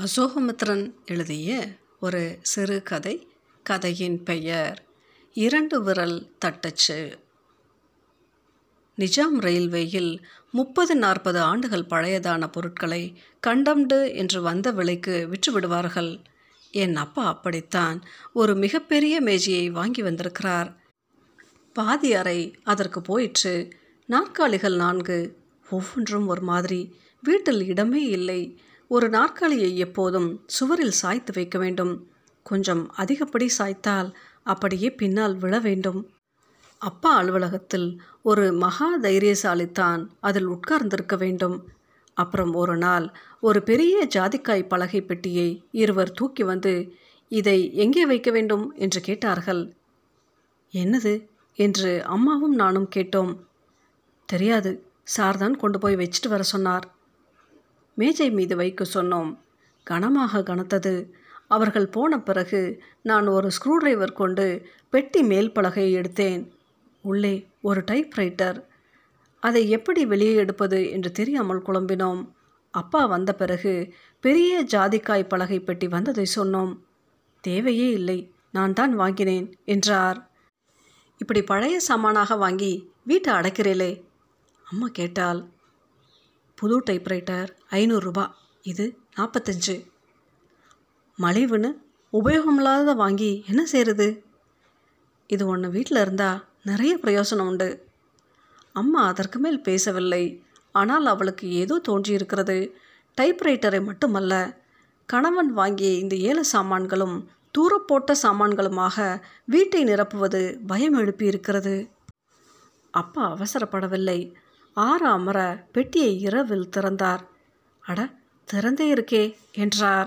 அசோகமித்ரன் எழுதிய ஒரு சிறுகதை கதையின் பெயர் இரண்டு விரல் தட்டச்சு நிஜாம் ரயில்வேயில் முப்பது நாற்பது ஆண்டுகள் பழையதான பொருட்களை கண்டம்டு என்று வந்த விலைக்கு விற்றுவிடுவார்கள் என் அப்பா அப்படித்தான் ஒரு மிகப்பெரிய மேஜையை வாங்கி வந்திருக்கிறார் பாதி அறை அதற்கு போயிற்று நாற்காலிகள் நான்கு ஒவ்வொன்றும் ஒரு மாதிரி வீட்டில் இடமே இல்லை ஒரு நாற்காலியை எப்போதும் சுவரில் சாய்த்து வைக்க வேண்டும் கொஞ்சம் அதிகப்படி சாய்த்தால் அப்படியே பின்னால் விழ வேண்டும் அப்பா அலுவலகத்தில் ஒரு மகா தைரியசாலித்தான் அதில் உட்கார்ந்திருக்க வேண்டும் அப்புறம் ஒரு நாள் ஒரு பெரிய ஜாதிக்காய் பலகை பெட்டியை இருவர் தூக்கி வந்து இதை எங்கே வைக்க வேண்டும் என்று கேட்டார்கள் என்னது என்று அம்மாவும் நானும் கேட்டோம் தெரியாது சார்தான் கொண்டு போய் வச்சுட்டு வர சொன்னார் மேஜை மீது வைக்க சொன்னோம் கனமாக கனத்தது அவர்கள் போன பிறகு நான் ஒரு ஸ்க்ரூ டிரைவர் கொண்டு பெட்டி மேல் பலகையை எடுத்தேன் உள்ளே ஒரு டைப்ரைட்டர் அதை எப்படி வெளியே எடுப்பது என்று தெரியாமல் குழம்பினோம் அப்பா வந்த பிறகு பெரிய ஜாதிக்காய் பலகை பெட்டி வந்ததை சொன்னோம் தேவையே இல்லை நான் தான் வாங்கினேன் என்றார் இப்படி பழைய சாமானாக வாங்கி வீட்டை அடைக்கிறீளே அம்மா கேட்டால் புது டைப்ரைட்டர் ஐநூறுரூபா இது நாற்பத்தஞ்சு மலிவுன்னு உபயோகமில்லாத வாங்கி என்ன செய்கிறது இது ஒன்று வீட்டில் இருந்தால் நிறைய பிரயோசனம் உண்டு அம்மா அதற்கு மேல் பேசவில்லை ஆனால் அவளுக்கு ஏதோ தோன்றியிருக்கிறது டைப்ரைட்டரை மட்டுமல்ல கணவன் வாங்கிய இந்த ஏழு சாமான்களும் தூரப்போட்ட சாமான்களுமாக வீட்டை நிரப்புவது பயம் எழுப்பியிருக்கிறது அப்பா அவசரப்படவில்லை ஆற அமர பெட்டியை இரவில் திறந்தார் அட திறந்தே இருக்கே என்றார்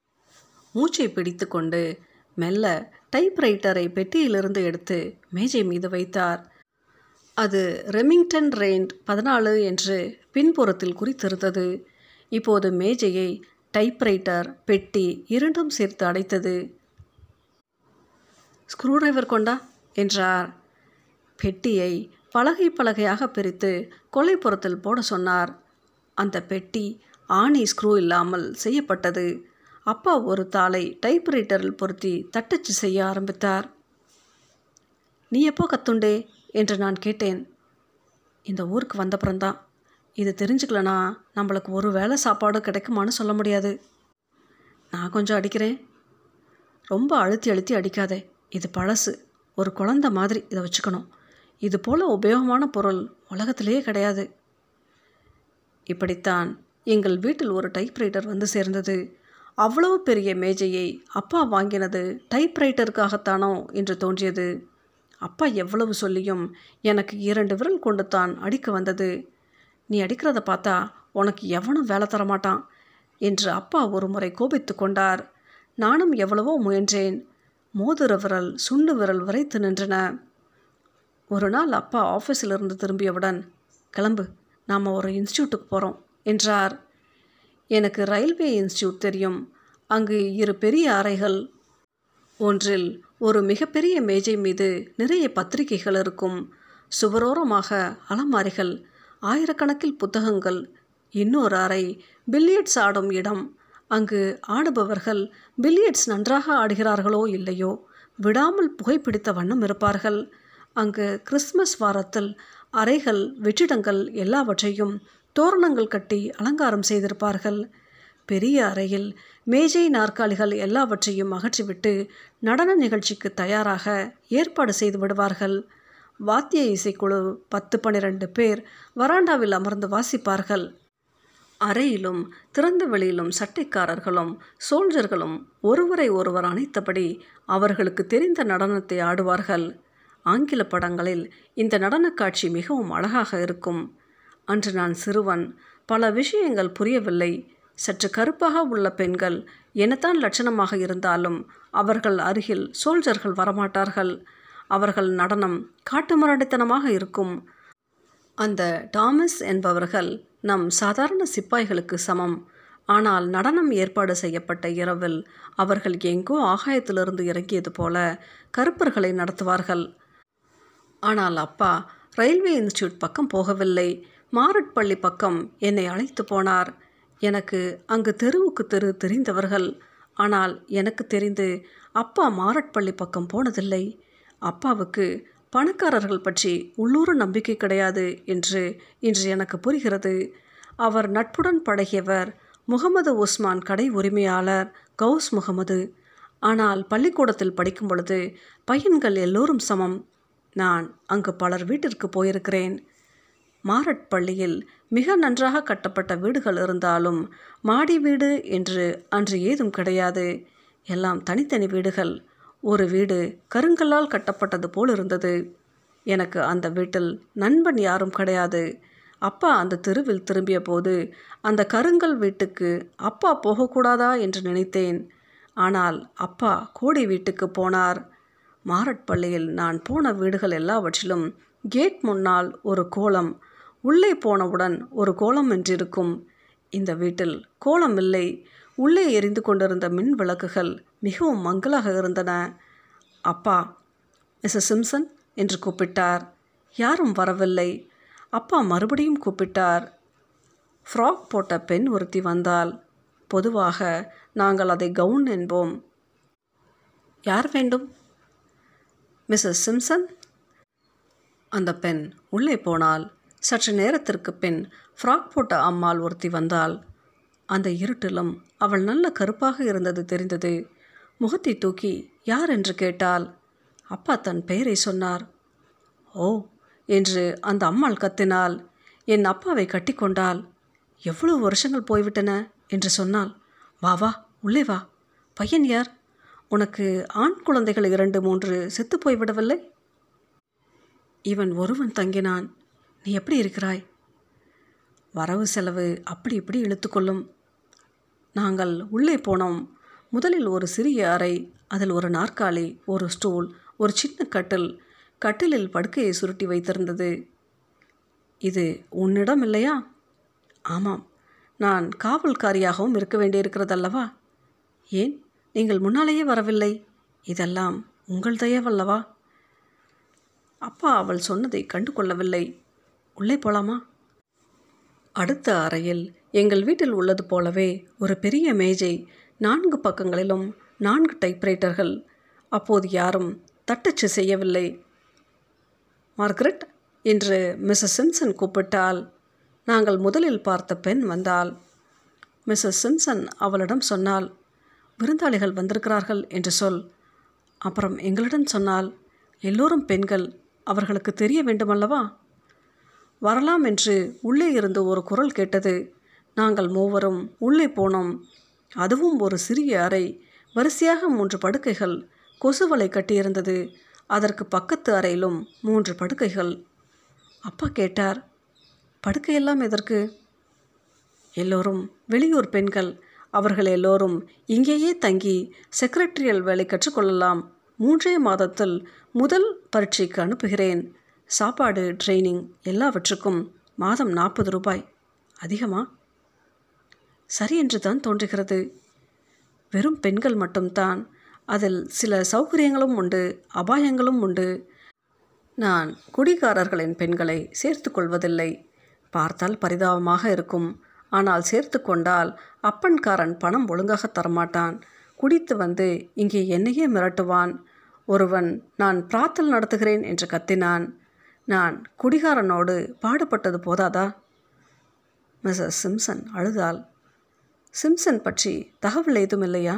மூச்சை பிடித்து கொண்டு மெல்ல டைப்ரைட்டரை பெட்டியிலிருந்து எடுத்து மேஜை மீது வைத்தார் அது ரெமிங்டன் ரெயின்ட் பதினாலு என்று பின்புறத்தில் குறித்திருந்தது இப்போது மேஜையை டைப்ரைட்டர் பெட்டி இரண்டும் சேர்த்து அடைத்தது ஸ்க்ரூ டிரைவர் கொண்டா என்றார் பெட்டியை பலகை பலகையாக பிரித்து கொல்லைப்புறத்தில் போட சொன்னார் அந்த பெட்டி ஆணி ஸ்க்ரூ இல்லாமல் செய்யப்பட்டது அப்பா ஒரு தாளை டைப்ரைட்டரில் பொருத்தி தட்டச்சு செய்ய ஆரம்பித்தார் நீ எப்போ கத்துண்டே என்று நான் கேட்டேன் இந்த ஊருக்கு வந்தப்புறம்தான் இது தெரிஞ்சுக்கலனா நம்மளுக்கு ஒரு வேளை சாப்பாடு கிடைக்குமான்னு சொல்ல முடியாது நான் கொஞ்சம் அடிக்கிறேன் ரொம்ப அழுத்தி அழுத்தி அடிக்காதே இது பழசு ஒரு குழந்த மாதிரி இதை வச்சுக்கணும் இது போல் உபயோகமான பொருள் உலகத்திலேயே கிடையாது இப்படித்தான் எங்கள் வீட்டில் ஒரு டைப்ரைட்டர் வந்து சேர்ந்தது அவ்வளவு பெரிய மேஜையை அப்பா வாங்கினது டைப்ரைட்டருக்காகத்தானோ என்று தோன்றியது அப்பா எவ்வளவு சொல்லியும் எனக்கு இரண்டு விரல் கொண்டு தான் அடிக்க வந்தது நீ அடிக்கிறத பார்த்தா உனக்கு எவனும் வேலை தரமாட்டான் என்று அப்பா ஒரு முறை கோபித்து கொண்டார் நானும் எவ்வளவோ முயன்றேன் மோதிர விரல் சுண்டு விரல் வரைத்து நின்றன ஒரு நாள் அப்பா ஆஃபீஸிலிருந்து திரும்பியவுடன் கிளம்பு நாம் ஒரு இன்ஸ்டியூட்டுக்கு போகிறோம் என்றார் எனக்கு ரயில்வே இன்ஸ்டியூட் தெரியும் அங்கு இரு பெரிய அறைகள் ஒன்றில் ஒரு மிகப்பெரிய மேஜை மீது நிறைய பத்திரிகைகள் இருக்கும் சுவரோரமாக அலமாரிகள் ஆயிரக்கணக்கில் புத்தகங்கள் இன்னொரு அறை பில்லியட்ஸ் ஆடும் இடம் அங்கு ஆடுபவர்கள் பில்லியட்ஸ் நன்றாக ஆடுகிறார்களோ இல்லையோ விடாமல் புகைப்பிடித்த வண்ணம் இருப்பார்கள் அங்கு கிறிஸ்மஸ் வாரத்தில் அறைகள் வெற்றிடங்கள் எல்லாவற்றையும் தோரணங்கள் கட்டி அலங்காரம் செய்திருப்பார்கள் பெரிய அறையில் மேஜை நாற்காலிகள் எல்லாவற்றையும் அகற்றிவிட்டு நடன நிகழ்ச்சிக்கு தயாராக ஏற்பாடு செய்து விடுவார்கள் வாத்திய இசைக்குழு பத்து பன்னிரண்டு பேர் வராண்டாவில் அமர்ந்து வாசிப்பார்கள் அறையிலும் திறந்த வெளியிலும் சட்டைக்காரர்களும் சோல்ஜர்களும் ஒருவரை ஒருவர் அணைத்தபடி அவர்களுக்கு தெரிந்த நடனத்தை ஆடுவார்கள் ஆங்கில படங்களில் இந்த நடனக் காட்சி மிகவும் அழகாக இருக்கும் அன்று நான் சிறுவன் பல விஷயங்கள் புரியவில்லை சற்று கருப்பாக உள்ள பெண்கள் என்னத்தான் லட்சணமாக இருந்தாலும் அவர்கள் அருகில் சோல்ஜர்கள் வரமாட்டார்கள் அவர்கள் நடனம் காட்டுமிராண்டித்தனமாக இருக்கும் அந்த டாமஸ் என்பவர்கள் நம் சாதாரண சிப்பாய்களுக்கு சமம் ஆனால் நடனம் ஏற்பாடு செய்யப்பட்ட இரவில் அவர்கள் எங்கோ ஆகாயத்திலிருந்து இறங்கியது போல கருப்பர்களை நடத்துவார்கள் ஆனால் அப்பா ரயில்வே இன்ஸ்டியூட் பக்கம் போகவில்லை மாரட்பள்ளி பக்கம் என்னை அழைத்து போனார் எனக்கு அங்கு தெருவுக்கு தெரு தெரிந்தவர்கள் ஆனால் எனக்கு தெரிந்து அப்பா மாரட்பள்ளி பக்கம் போனதில்லை அப்பாவுக்கு பணக்காரர்கள் பற்றி உள்ளூர் நம்பிக்கை கிடையாது என்று இன்று எனக்கு புரிகிறது அவர் நட்புடன் பழகியவர் முகமது உஸ்மான் கடை உரிமையாளர் கவுஸ் முகமது ஆனால் பள்ளிக்கூடத்தில் படிக்கும் பொழுது பையன்கள் எல்லோரும் சமம் நான் அங்கு பலர் வீட்டிற்கு போயிருக்கிறேன் மாரட் பள்ளியில் மிக நன்றாக கட்டப்பட்ட வீடுகள் இருந்தாலும் மாடி வீடு என்று அன்று ஏதும் கிடையாது எல்லாம் தனித்தனி வீடுகள் ஒரு வீடு கருங்கல்லால் கட்டப்பட்டது போல் இருந்தது எனக்கு அந்த வீட்டில் நண்பன் யாரும் கிடையாது அப்பா அந்த தெருவில் திரும்பிய போது அந்த கருங்கல் வீட்டுக்கு அப்பா போகக்கூடாதா என்று நினைத்தேன் ஆனால் அப்பா கோடி வீட்டுக்கு போனார் மாரட்பள்ளியில் நான் போன வீடுகள் எல்லாவற்றிலும் கேட் முன்னால் ஒரு கோலம் உள்ளே போனவுடன் ஒரு கோலம் என்றிருக்கும் இந்த வீட்டில் கோலம் இல்லை உள்ளே எரிந்து கொண்டிருந்த மின் விளக்குகள் மிகவும் மங்கலாக இருந்தன அப்பா மிஸ்ஸஸ் சிம்சன் என்று கூப்பிட்டார் யாரும் வரவில்லை அப்பா மறுபடியும் கூப்பிட்டார் ஃப்ராக் போட்ட பெண் ஒருத்தி வந்தால் பொதுவாக நாங்கள் அதை கவுன் என்போம் யார் வேண்டும் மிஸ்ஸஸ் சிம்சன் அந்த பெண் உள்ளே போனால் சற்று நேரத்திற்கு பின் ஃப்ராக் போட்ட அம்மாள் ஒருத்தி வந்தாள் அந்த இருட்டிலும் அவள் நல்ல கருப்பாக இருந்தது தெரிந்தது முகத்தை தூக்கி யார் என்று கேட்டால் அப்பா தன் பெயரை சொன்னார் ஓ என்று அந்த அம்மாள் கத்தினாள் என் அப்பாவை கட்டிக்கொண்டாள் எவ்வளவு வருஷங்கள் போய்விட்டன என்று சொன்னாள் வா வா உள்ளே வா பையன் யார் உனக்கு ஆண் குழந்தைகள் இரண்டு மூன்று செத்து போய்விடவில்லை இவன் ஒருவன் தங்கினான் நீ எப்படி இருக்கிறாய் வரவு செலவு அப்படி இப்படி இழுத்துக்கொள்ளும் நாங்கள் உள்ளே போனோம் முதலில் ஒரு சிறிய அறை அதில் ஒரு நாற்காலி ஒரு ஸ்டூல் ஒரு சின்ன கட்டில் கட்டிலில் படுக்கையை சுருட்டி வைத்திருந்தது இது உன்னிடம் இல்லையா ஆமாம் நான் காவல்காரியாகவும் இருக்க வேண்டியிருக்கிறதல்லவா ஏன் நீங்கள் முன்னாலேயே வரவில்லை இதெல்லாம் உங்கள் தயவல்லவா அப்பா அவள் சொன்னதை கண்டு கொள்ளவில்லை உள்ளே போலாமா அடுத்த அறையில் எங்கள் வீட்டில் உள்ளது போலவே ஒரு பெரிய மேஜை நான்கு பக்கங்களிலும் நான்கு டைப்ரைட்டர்கள் அப்போது யாரும் தட்டச்சு செய்யவில்லை மார்கரெட் என்று மிஸ்ஸஸ் சிம்சன் கூப்பிட்டால் நாங்கள் முதலில் பார்த்த பெண் வந்தாள் மிஸ்ஸஸ் சிம்சன் அவளிடம் சொன்னால் விருந்தாளிகள் வந்திருக்கிறார்கள் என்று சொல் அப்புறம் எங்களிடம் சொன்னால் எல்லோரும் பெண்கள் அவர்களுக்கு தெரிய வேண்டுமல்லவா வரலாம் என்று உள்ளே இருந்து ஒரு குரல் கேட்டது நாங்கள் மூவரும் உள்ளே போனோம் அதுவும் ஒரு சிறிய அறை வரிசையாக மூன்று படுக்கைகள் கொசுவலை கட்டியிருந்தது அதற்கு பக்கத்து அறையிலும் மூன்று படுக்கைகள் அப்பா கேட்டார் படுக்கையெல்லாம் எதற்கு எல்லோரும் வெளியூர் பெண்கள் அவர்கள் எல்லோரும் இங்கேயே தங்கி செக்ரட்டரியல் வேலை கற்றுக்கொள்ளலாம் மூன்றே மாதத்தில் முதல் பரீட்சைக்கு அனுப்புகிறேன் சாப்பாடு ட்ரைனிங் எல்லாவற்றுக்கும் மாதம் நாற்பது ரூபாய் அதிகமா சரி என்று தான் தோன்றுகிறது வெறும் பெண்கள் மட்டும்தான் அதில் சில சௌகரியங்களும் உண்டு அபாயங்களும் உண்டு நான் குடிகாரர்களின் பெண்களை சேர்த்து கொள்வதில்லை பார்த்தால் பரிதாபமாக இருக்கும் ஆனால் சேர்த்து கொண்டால் அப்பன்காரன் பணம் ஒழுங்காக தரமாட்டான் குடித்து வந்து இங்கே என்னையே மிரட்டுவான் ஒருவன் நான் பிராத்தல் நடத்துகிறேன் என்று கத்தினான் நான் குடிகாரனோடு பாடுபட்டது போதாதா மிஸ்ஸஸ் சிம்சன் அழுதாள் சிம்சன் பற்றி தகவல் ஏதும் இல்லையா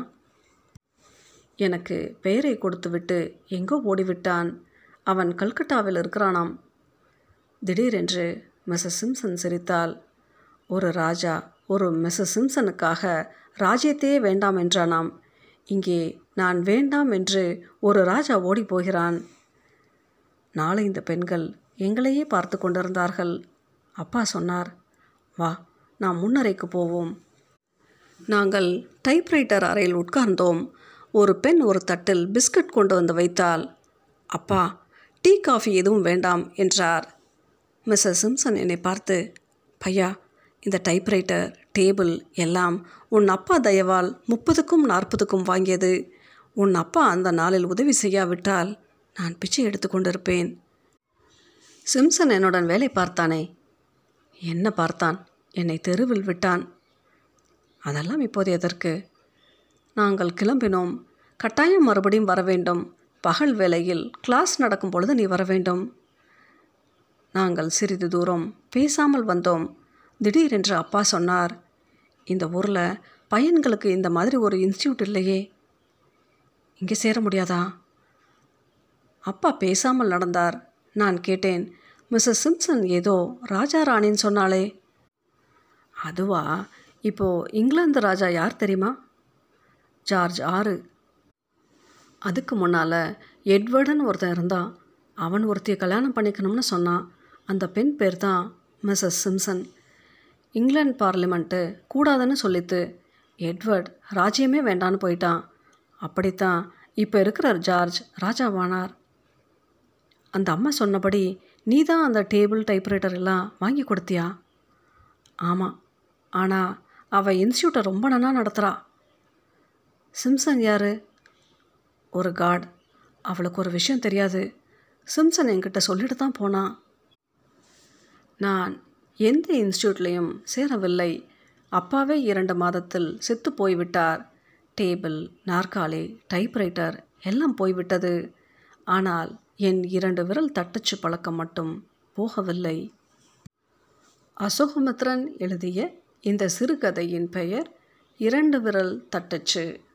எனக்கு பெயரை கொடுத்துவிட்டு எங்கோ ஓடிவிட்டான் அவன் கல்கட்டாவில் இருக்கிறானாம் திடீரென்று மிஸ்ஸஸ் சிம்சன் சிரித்தாள் ஒரு ராஜா ஒரு மிஸ்ஸஸ் சிம்சனுக்காக ராஜ்யத்தையே வேண்டாம் என்றானாம் இங்கே நான் வேண்டாம் என்று ஒரு ராஜா ஓடி போகிறான் நாளை இந்த பெண்கள் எங்களையே பார்த்து கொண்டிருந்தார்கள் அப்பா சொன்னார் வா நாம் முன்னறைக்கு போவோம் நாங்கள் டைப்ரைட்டர் அறையில் உட்கார்ந்தோம் ஒரு பெண் ஒரு தட்டில் பிஸ்கட் கொண்டு வந்து வைத்தாள் அப்பா டீ காஃபி எதுவும் வேண்டாம் என்றார் மிஸ்ஸஸ் சிம்சன் என்னை பார்த்து பையா இந்த டைப்ரைட்டர் டேபிள் எல்லாம் உன் அப்பா தயவால் முப்பதுக்கும் நாற்பதுக்கும் வாங்கியது உன் அப்பா அந்த நாளில் உதவி செய்யாவிட்டால் நான் பிச்சை எடுத்து கொண்டிருப்பேன் சிம்சன் என்னுடன் வேலை பார்த்தானே என்ன பார்த்தான் என்னை தெருவில் விட்டான் அதெல்லாம் இப்போது எதற்கு நாங்கள் கிளம்பினோம் கட்டாயம் மறுபடியும் வர வேண்டும் பகல் வேளையில் கிளாஸ் நடக்கும் பொழுது நீ வர வேண்டும் நாங்கள் சிறிது தூரம் பேசாமல் வந்தோம் திடீரென்று அப்பா சொன்னார் இந்த ஊரில் பையன்களுக்கு இந்த மாதிரி ஒரு இன்ஸ்டியூட் இல்லையே இங்கே சேர முடியாதா அப்பா பேசாமல் நடந்தார் நான் கேட்டேன் மிஸ்ஸஸ் சிம்சன் ஏதோ ராஜா ராணின்னு சொன்னாலே அதுவா இப்போது இங்கிலாந்து ராஜா யார் தெரியுமா ஜார்ஜ் ஆறு அதுக்கு முன்னால் எட்வர்டுன்னு ஒருத்தன் இருந்தான் அவன் ஒருத்தியை கல்யாணம் பண்ணிக்கணும்னு சொன்னான் அந்த பெண் பேர் தான் மிஸ்ஸஸ் சிம்சன் இங்கிலாந்து பார்லிமெண்ட்டு கூடாதுன்னு சொல்லித்து எட்வர்ட் ராஜ்யமே வேண்டான்னு போயிட்டான் அப்படித்தான் இப்போ இருக்கிற ஜார்ஜ் ராஜாவானார் அந்த அம்மா சொன்னபடி நீ தான் அந்த டேபிள் டைப்ரைட்டர் எல்லாம் வாங்கி கொடுத்தியா ஆமாம் ஆனால் அவள் இன்ஸ்டியூட்டை ரொம்ப நல்லா நடத்துகிறா சிம்சன் யார் ஒரு காட் அவளுக்கு ஒரு விஷயம் தெரியாது சிம்சன் என்கிட்ட சொல்லிட்டு தான் போனான் நான் எந்த இன்ஸ்டியூட்லேயும் சேரவில்லை அப்பாவே இரண்டு மாதத்தில் செத்து போய்விட்டார் டேபிள் நாற்காலி டைப்ரைட்டர் எல்லாம் போய்விட்டது ஆனால் என் இரண்டு விரல் தட்டச்சு பழக்கம் மட்டும் போகவில்லை அசோகமித்ரன் எழுதிய இந்த சிறுகதையின் பெயர் இரண்டு விரல் தட்டச்சு